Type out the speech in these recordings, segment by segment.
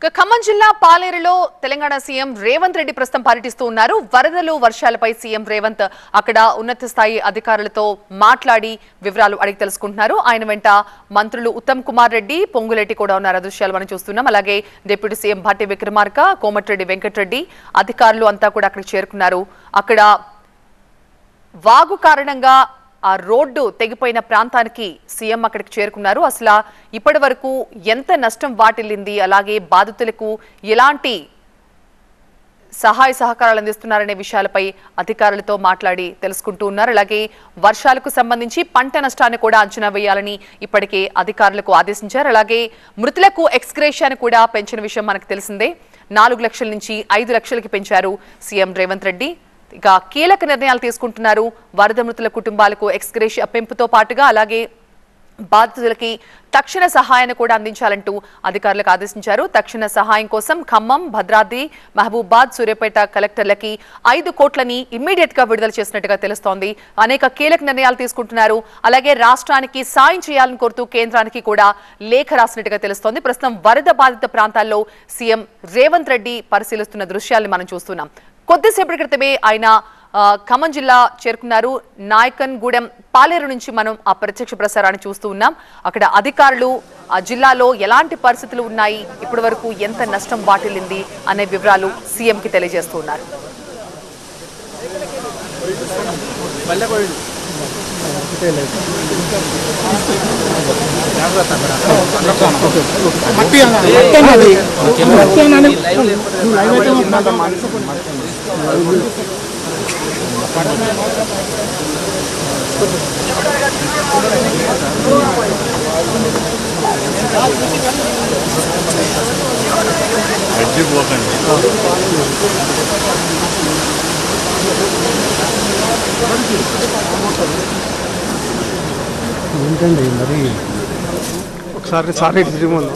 ఇక ఖమ్మం జిల్లా పాలేరులో తెలంగాణ సీఎం రేవంత్ రెడ్డి ప్రస్తుతం పర్యటిస్తూ ఉన్నారు వరదలు వర్షాలపై సీఎం రేవంత్ అక్కడ ఉన్నత స్థాయి అధికారులతో మాట్లాడి వివరాలు అడిగి తెలుసుకుంటున్నారు ఆయన వెంట మంత్రులు ఉత్తమ్ కుమార్ రెడ్డి పొంగులేటి కూడా ఉన్నారు ఆ దృశ్యాలు మనం చూస్తున్నాం అలాగే డిప్యూటీ సీఎం భట్టి విక్రమార్క కోమటిరెడ్డి వెంకటరెడ్డి అధికారులు అంతా కూడా అక్కడికి చేరుకున్నారు అక్కడ వాగు కారణంగా ఆ రోడ్డు తెగిపోయిన ప్రాంతానికి సీఎం అక్కడికి చేరుకున్నారు అసలు ఇప్పటి వరకు ఎంత నష్టం వాటిల్లింది అలాగే బాధితులకు ఎలాంటి సహాయ సహకారాలు అందిస్తున్నారనే విషయాలపై అధికారులతో మాట్లాడి తెలుసుకుంటూ ఉన్నారు అలాగే వర్షాలకు సంబంధించి పంట నష్టాన్ని కూడా అంచనా వేయాలని ఇప్పటికే అధికారులకు ఆదేశించారు అలాగే మృతులకు ఎక్స్గ్రేషియాను కూడా పెంచిన విషయం మనకు తెలిసిందే నాలుగు లక్షల నుంచి ఐదు లక్షలకి పెంచారు సీఎం రేవంత్ రెడ్డి ఇక కీలక నిర్ణయాలు తీసుకుంటున్నారు వరద మృతుల కుటుంబాలకు ఎక్స్గ్రేషియా పెంపుతో పాటుగా అలాగే బాధితులకి తక్షణ సహాయాన్ని కూడా అందించాలంటూ అధికారులకు ఆదేశించారు తక్షణ సహాయం కోసం ఖమ్మం భద్రాద్రి మహబూబాద్ సూర్యాపేట కలెక్టర్లకి ఐదు కోట్లని ఇమ్మీడియట్ గా విడుదల చేసినట్టుగా తెలుస్తోంది అనేక కీలక నిర్ణయాలు తీసుకుంటున్నారు అలాగే రాష్ట్రానికి సాయం చేయాలని కోరుతూ కేంద్రానికి కూడా లేఖ రాసినట్టుగా తెలుస్తోంది ప్రస్తుతం వరద బాధిత ప్రాంతాల్లో సీఎం రేవంత్ రెడ్డి పరిశీలిస్తున్న దృశ్యాలను మనం చూస్తున్నాం కొద్దిసేపటి క్రితమే ఆయన ఆ, ఖమ్మం జిల్లా చేరుకున్నారు నాయకన్ గూడెం పాలేరు నుంచి మనం ఆ ప్రత్యక్ష ప్రసారాన్ని చూస్తూ ఉన్నాం అక్కడ అధికారులు ఆ జిల్లాలో ఎలాంటి పరిస్థితులు ఉన్నాయి ఇప్పటి వరకు ఎంత నష్టం వాటిల్లింది అనే వివరాలు సీఎం కి తెలియజేస్తూ ఉన్నారు మట్టి మట్టి అన్నది మట్టి అన్నది నువ్వు లైవ్ అయితే మాకు అడ్జి పోకండి ఏంటండి మరి ఒకసారి సారీ తిరిగి ఉందాం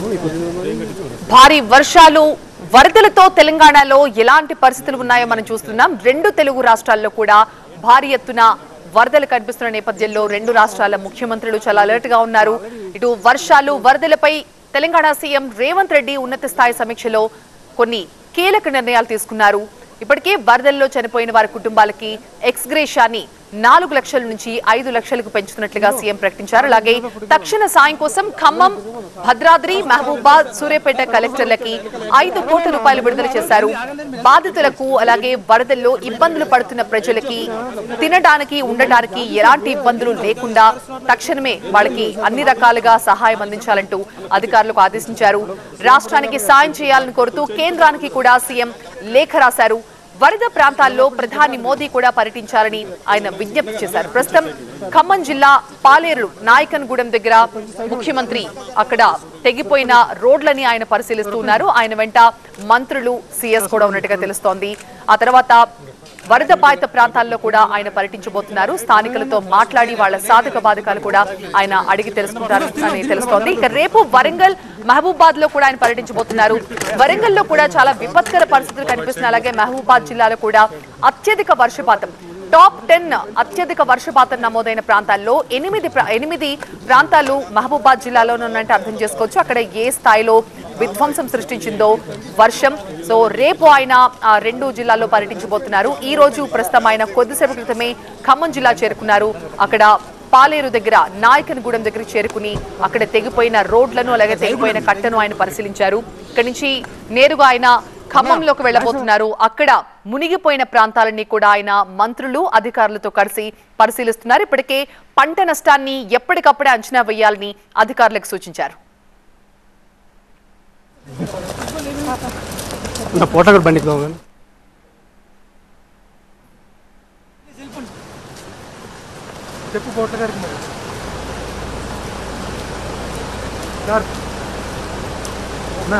భారీ వర్షాలు వరదలతో తెలంగాణలో ఎలాంటి పరిస్థితులు ఉన్నాయో మనం చూస్తున్నాం రెండు తెలుగు రాష్ట్రాల్లో కూడా భారీ ఎత్తున వరదలు కనిపిస్తున్న నేపథ్యంలో రెండు రాష్ట్రాల ముఖ్యమంత్రులు చాలా అలర్ట్ గా ఉన్నారు ఇటు వర్షాలు వరదలపై తెలంగాణ సీఎం రేవంత్ రెడ్డి ఉన్నత స్థాయి సమీక్షలో కొన్ని కీలక నిర్ణయాలు తీసుకున్నారు ఇప్పటికే వరదల్లో చనిపోయిన వారి కుటుంబాలకి ఎక్స్గ్రేషాన్ని నాలుగు లక్షల నుంచి ఐదు లక్షలకు పెంచుతున్నట్లుగా సీఎం ప్రకటించారు అలాగే తక్షణ సాయం కోసం ఖమ్మం భద్రాద్రి మహబూబాద్ సూర్యాపేట కలెక్టర్లకి ఐదు కోట్ల రూపాయలు విడుదల చేశారు బాధితులకు అలాగే వరదల్లో ఇబ్బందులు పడుతున్న ప్రజలకి తినడానికి ఉండటానికి ఎలాంటి ఇబ్బందులు లేకుండా తక్షణమే వాళ్ళకి అన్ని రకాలుగా సహాయం అందించాలంటూ అధికారులకు ఆదేశించారు రాష్ట్రానికి సాయం చేయాలని కోరుతూ కేంద్రానికి కూడా సీఎం లేఖ రాశారు వరద ప్రాంతాల్లో ప్రధాని మోదీ కూడా పర్యటించాలని ఆయన విజ్ఞప్తి చేశారు ప్రస్తుతం ఖమ్మం జిల్లా పాలేరు నాయకన్గూడెం దగ్గర ముఖ్యమంత్రి అక్కడ తెగిపోయిన రోడ్లని ఆయన పరిశీలిస్తూ ఉన్నారు ఆయన వెంట మంత్రులు సీఎస్ కూడా ఉన్నట్టుగా తెలుస్తోంది ఆ తర్వాత వరద బాధిత ప్రాంతాల్లో కూడా ఆయన పర్యటించబోతున్నారు స్థానికులతో మాట్లాడి వాళ్ళ సాధక బాధకాలు కూడా ఆయన అడిగి తెలుసుకుంటారు అని తెలుస్తోంది ఇక రేపు వరంగల్ మహబూబాద్ లో కూడా ఆయన పర్యటించబోతున్నారు వరంగల్ లో కూడా చాలా విపత్కర పరిస్థితులు కనిపిస్తున్నాయి అలాగే మహబూబాద్ జిల్లాలో కూడా అత్యధిక వర్షపాతం టాప్ టెన్ అత్యధిక వర్షపాతం నమోదైన ప్రాంతాల్లో ఎనిమిది ప్రా- ఎనిమిది ప్రాంతాలు మహబూబాద్ జిల్లాలోనే ఉన్నట్టు అర్థం చేసుకోవచ్చు అక్కడ ఏ స్థాయిలో విధ్వంసం సృష్టించిందో వర్షం సో రేపు ఆయన ఆ రెండు జిల్లాల్లో పర్యటించబోతున్నారు ఈ రోజు ప్రస్తుతం ఆయన కొద్దిసేపు క్రితమే ఖమ్మం జిల్లా చేరుకున్నారు అక్కడ పాలేరు దగ్గర నాయకనగూడెం దగ్గరికి చేరుకుని అక్కడ తెగిపోయిన రోడ్లను అలాగే తెగిపోయిన కట్టను ఆయన పరిశీలించారు ఇక్కడి నుంచి నేరుగా ఆయన ఖమ్మంలోకి వెళ్లబోతున్నారు అక్కడ మునిగిపోయిన ప్రాంతాలన్నీ కూడా ఆయన మంత్రులు అధికారులతో కలిసి పరిశీలిస్తున్నారు ఇప్పటికే పంట నష్టాన్ని ఎప్పటికప్పుడే అంచనా వేయాలని అధికారులకు సూచించారు నా పోటగడ బండికి పోగా చెప్పు పోటగారికి మరి సార్ నా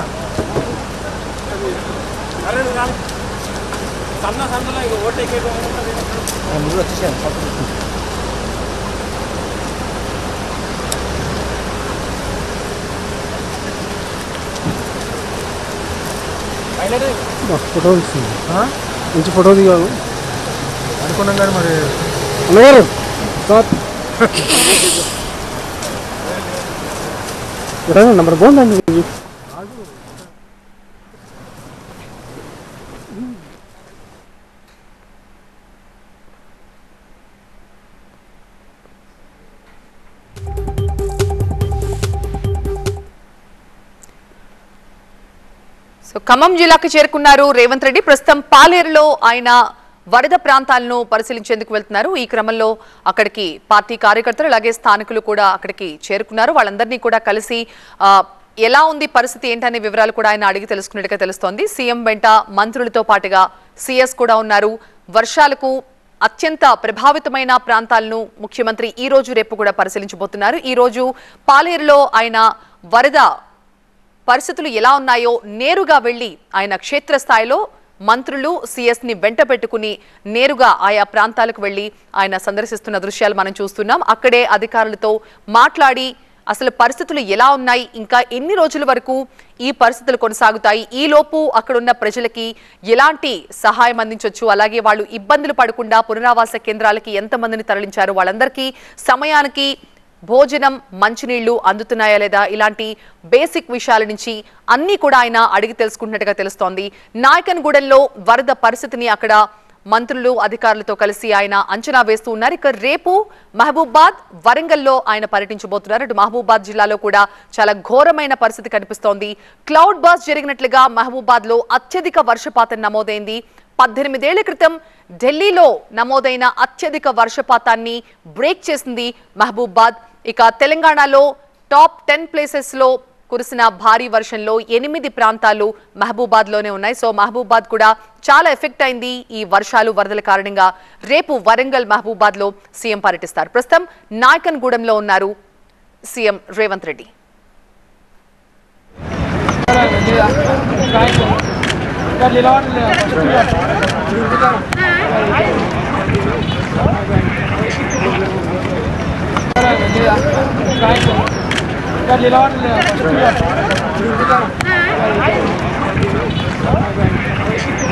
మస్తు ఫోటో ఇస్తుంది మంచి ఫోటో దిగాను అనుకున్నాం కానీ మరి అన్నగారు సార్ నంబర్ బాగుందండి సో ఖమ్మం జిల్లాకు చేరుకున్నారు రేవంత్ రెడ్డి ప్రస్తుతం పాలేరులో ఆయన వరద ప్రాంతాలను పరిశీలించేందుకు వెళ్తున్నారు ఈ క్రమంలో అక్కడికి పార్టీ కార్యకర్తలు అలాగే స్థానికులు కూడా అక్కడికి చేరుకున్నారు వాళ్ళందరినీ కూడా కలిసి ఆ, ఎలా ఉంది పరిస్థితి ఏంటనే వివరాలు కూడా ఆయన అడిగి తెలుసుకున్నట్టుగా తెలుస్తోంది సీఎం వెంట మంత్రులతో పాటుగా సీఎస్ కూడా ఉన్నారు వర్షాలకు అత్యంత ప్రభావితమైన ప్రాంతాలను ముఖ్యమంత్రి ఈ రోజు రేపు కూడా పరిశీలించబోతున్నారు ఈ రోజు పాలేరులో ఆయన వరద పరిస్థితులు ఎలా ఉన్నాయో నేరుగా వెళ్లి ఆయన క్షేత్రస్థాయిలో మంత్రులు సిఎస్ ని వెంట పెట్టుకుని నేరుగా ఆయా ప్రాంతాలకు వెళ్లి ఆయన సందర్శిస్తున్న దృశ్యాలు మనం చూస్తున్నాం అక్కడే అధికారులతో మాట్లాడి అసలు పరిస్థితులు ఎలా ఉన్నాయి ఇంకా ఎన్ని రోజుల వరకు ఈ పరిస్థితులు కొనసాగుతాయి ఈ లోపు అక్కడున్న ప్రజలకి ఎలాంటి సహాయం అందించవచ్చు అలాగే వాళ్ళు ఇబ్బందులు పడకుండా పునరావాస కేంద్రాలకి ఎంతమందిని తరలించారు వాళ్ళందరికీ సమయానికి భోజనం మంచినీళ్లు అందుతున్నాయా లేదా ఇలాంటి బేసిక్ విషయాల నుంచి అన్ని కూడా ఆయన అడిగి తెలుసుకుంటున్నట్టుగా తెలుస్తోంది నాయకన్గూడెంలో వరద పరిస్థితిని అక్కడ మంత్రులు అధికారులతో కలిసి ఆయన అంచనా వేస్తూ ఉన్నారు ఇక రేపు మహబూబాద్ వరంగల్లో ఆయన పర్యటించబోతున్నారు ఇటు మహబూబాద్ జిల్లాలో కూడా చాలా ఘోరమైన పరిస్థితి కనిపిస్తోంది క్లౌడ్ బాస్ జరిగినట్లుగా మహబూబాద్ లో అత్యధిక వర్షపాతం నమోదైంది పద్దెనిమిదేళ్ల క్రితం ఢిల్లీలో నమోదైన అత్యధిక వర్షపాతాన్ని బ్రేక్ చేసింది మహబూబాద్ ఇక తెలంగాణలో టాప్ టెన్ ప్లేసెస్ లో కురిసిన భారీ వర్షంలో ఎనిమిది ప్రాంతాలు మహబూబాద్ లోనే ఉన్నాయి సో మహబూబాద్ కూడా చాలా ఎఫెక్ట్ అయింది ఈ వర్షాలు వరదల కారణంగా రేపు వరంగల్ మహబూబాద్ లో సీఎం పర్యటిస్తారు ప్రస్తుతం నాయకన్ గూడెంలో ఉన్నారు సీఎం రేవంత్ రెడ్డి ఇక్కడ నిలబడి ఇక్కడ నిలబడి